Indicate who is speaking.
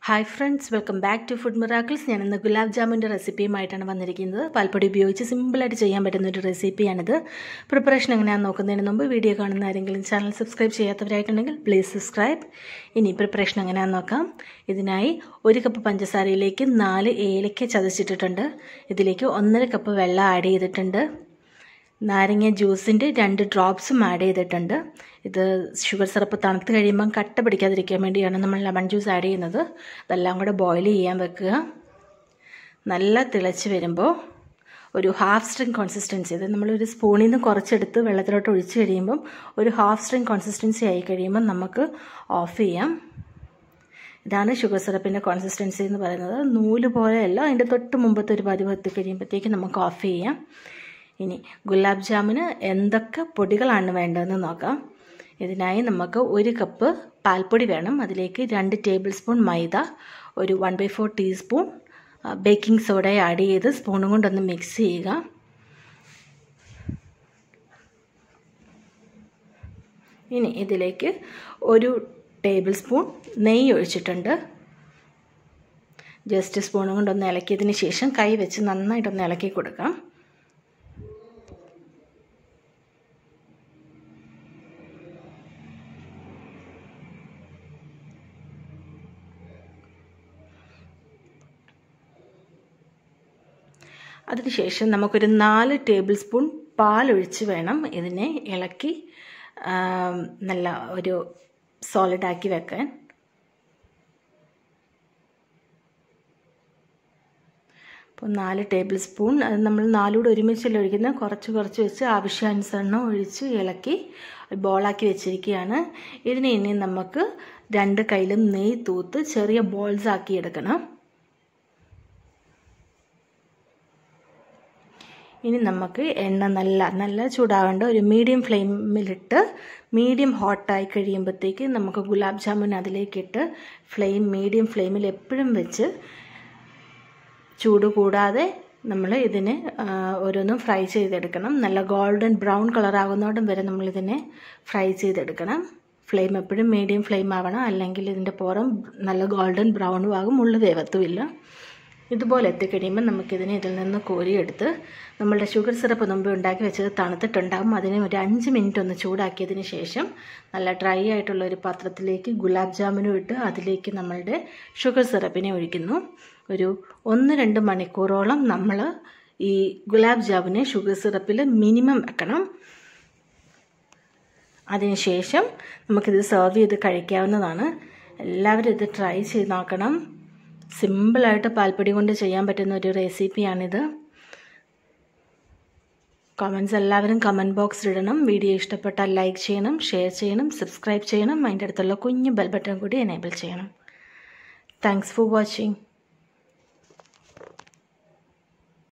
Speaker 1: hi friends welcome back to food miracles ഞാൻ ഇന്ന് ഗുലാബ് ജാമുൻ്റെ റെസിപ്പിയുമായിട്ടാണ് വന്നിരിക്കുന്നത് പാൽപ്പൊടി ഉപയോഗിച്ച് സിമ്പിളായിട്ട് ചെയ്യാൻ പറ്റുന്ന ഒരു റെസിപ്പിയാണിത് പ്രിപ്പറേഷൻ എങ്ങനെയാണെന്ന് നോക്കുന്നതിന് മുമ്പ് വീഡിയോ കാണുന്ന ആരെങ്കിലും ചാനൽ സബ്സ്ക്രൈബ് ചെയ്യാത്തവരായിട്ടുണ്ടെങ്കിൽ പ്ലീസ് സബ്സ്ക്രൈബ് ഇനി പ്രിപ്പറേഷൻ എങ്ങനെയാണെന്ന് നോക്കാം ഇതിനായി ഒരു കപ്പ് പഞ്ചസാരയിലേക്ക് നാല് ഏലക്ക ചതച്ചിട്ടിട്ടുണ്ട് ഇതിലേക്ക് ഒന്നര കപ്പ് വെള്ളം ആഡ് ചെയ്തിട്ടുണ്ട് നാരങ്ങ ജ്യൂസിൻ്റെ രണ്ട് ഡ്രോപ്സും ആഡ് ചെയ്തിട്ടുണ്ട് ഇത് ഷുഗർ സിറപ്പ് തണുത്ത് കഴിയുമ്പം കട്ട പിടിക്കാതിരിക്കാൻ വേണ്ടിയാണ് നമ്മൾ ലെമൺ ജ്യൂസ് ആഡ് ചെയ്യുന്നത് ഇതെല്ലാം കൂടെ ബോയിൽ ചെയ്യാൻ വെക്കുക നല്ല തിളച്ച് വരുമ്പോൾ ഒരു ഹാഫ് സ്ട്രിങ് കോൺസിസ്റ്റൻസി അത് നമ്മളൊരു സ്പൂണിൽ നിന്ന് കുറച്ചെടുത്ത് വെള്ളത്തിലോട്ട് ഒഴിച്ച് കഴിയുമ്പം ഒരു ഹാഫ് സ്ട്രിങ് കോൺസിസ്റ്റൻസി ആയി കഴിയുമ്പം നമുക്ക് ഓഫ് ചെയ്യാം ഇതാണ് ഷുഗർ സിറപ്പിൻ്റെ കോൺസിസ്റ്റൻസി എന്ന് പറയുന്നത് നൂല് പോലെയല്ല അതിൻ്റെ തൊട്ട് മുമ്പത്തെ ഒരു പതിവ് എത്തി കഴിയുമ്പോഴത്തേക്ക് നമുക്ക് ഓഫ് ചെയ്യാം ഇനി ഗുലാബ് ജാമിന് എന്തൊക്കെ പൊടികളാണ് വേണ്ടതെന്ന് നോക്കാം ഇതിനായി നമുക്ക് ഒരു കപ്പ് പാൽപ്പൊടി വേണം അതിലേക്ക് രണ്ട് ടേബിൾ സ്പൂൺ മൈദ ഒരു one by four teaspoon baking soda add ചെയ്ത് സ്പൂണും കൊണ്ടൊന്ന് മിക്സ് ചെയ്യുക ഇനി ഇതിലേക്ക് ഒരു ടേബിൾ സ്പൂൺ നെയ്യ് ഒഴിച്ചിട്ടുണ്ട് ജസ്റ്റ് സ്പൂണും കൊണ്ടൊന്ന് ഇളക്കിയതിന് ശേഷം കൈ വെച്ച് നന്നായിട്ടൊന്ന് ഇളക്കി കൊടുക്കാം അതിനുശേഷം നമുക്കൊരു നാല് ടേബിൾ സ്പൂൺ പാലൊഴിച്ച് വേണം ഇതിനെ ഇളക്കി നല്ല ഒരു സോളിഡാക്കി വെക്കാൻ അപ്പോൾ നാല് ടേബിൾ സ്പൂൺ അത് നമ്മൾ നാലൂടെ ഒരുമിച്ചല്ല ഒഴിക്കുന്നത് കുറച്ച് കുറച്ച് വെച്ച് ആവശ്യാനുസരണം ഒഴിച്ച് ഇളക്കി ബോളാക്കി വെച്ചിരിക്കുകയാണ് ഇതിനെ ഇനി നമുക്ക് രണ്ട് കയ്യിലും നെയ്യ് തൂത്ത് ചെറിയ ബോൾസ് ആക്കി എടുക്കണം ഇനി നമുക്ക് എണ്ണ നല്ല നല്ല ചൂടാവേണ്ട ഒരു മീഡിയം ഫ്ലെയിമിലിട്ട് മീഡിയം ഹോട്ടായി കഴിയുമ്പോഴത്തേക്ക് നമുക്ക് ഗുലാബ് ജാമുൻ അതിലേക്കിട്ട് ഫ്ലെയിം മീഡിയം ഫ്ലെയിമിൽ എപ്പോഴും വെച്ച് ചൂട് കൂടാതെ നമ്മൾ ഇതിനെ ഓരോന്നും ഫ്രൈ ചെയ്തെടുക്കണം നല്ല ഗോൾഡൻ ബ്രൗൺ കളർ ആകുന്നോടം വരെ നമ്മളിതിനെ ഫ്രൈ ചെയ്തെടുക്കണം ഫ്ലെയിം എപ്പോഴും മീഡിയം ഫ്ലെയിം ആവണം അല്ലെങ്കിൽ ഇതിൻ്റെ പുറം നല്ല ഗോൾഡൻ ബ്രൗണും ആകും ഉള്ളു വേവത്തുമില്ല ഇതുപോലെ എത്തിക്കഴിയുമ്പോൾ നമുക്കിതിനെ ഇതിൽ നിന്ന് കോരിയെടുത്ത് നമ്മളുടെ ഷുഗർ സിറപ്പ് മുമ്പ് ഉണ്ടാക്കി വെച്ചത് തണുത്തിട്ടുണ്ടാകും അതിനെ ഒരു അഞ്ച് മിനിറ്റ് ഒന്ന് ചൂടാക്കിയതിന് ശേഷം നല്ല ഡ്രൈ ആയിട്ടുള്ള ഒരു പാത്രത്തിലേക്ക് ഗുലാബ് ജാമുനും ഇട്ട് അതിലേക്ക് നമ്മളുടെ ഷുഗർ സിറപ്പിനെ ഒഴിക്കുന്നു ഒരു ഒന്ന് രണ്ട് മണിക്കൂറോളം നമ്മൾ ഈ ഗുലാബ് ജാമുനെ ഷുഗർ സിറപ്പിൽ മിനിമം വെക്കണം അതിനുശേഷം നമുക്കിത് സെർവ് ചെയ്ത് കഴിക്കാവുന്നതാണ് എല്ലാവരും ഇത് ട്രൈ ചെയ്ത് നോക്കണം സിമ്പിളായിട്ട് പാൽപ്പൊടി കൊണ്ട് ചെയ്യാൻ പറ്റുന്ന ഒരു റെസിപ്പിയാണിത് കമൻസ് എല്ലാവരും കമൻറ്റ് ബോക്സിൽ ഇടണം വീഡിയോ ഇഷ്ടപ്പെട്ടാൽ ലൈക്ക് ചെയ്യണം ഷെയർ ചെയ്യണം സബ്സ്ക്രൈബ് ചെയ്യണം അതിൻ്റെ അടുത്തുള്ള കുഞ്ഞു ബെൽ ബട്ടൺ കൂടി എനേബിൾ ചെയ്യണം താങ്ക്സ് ഫോർ വാച്ചിങ്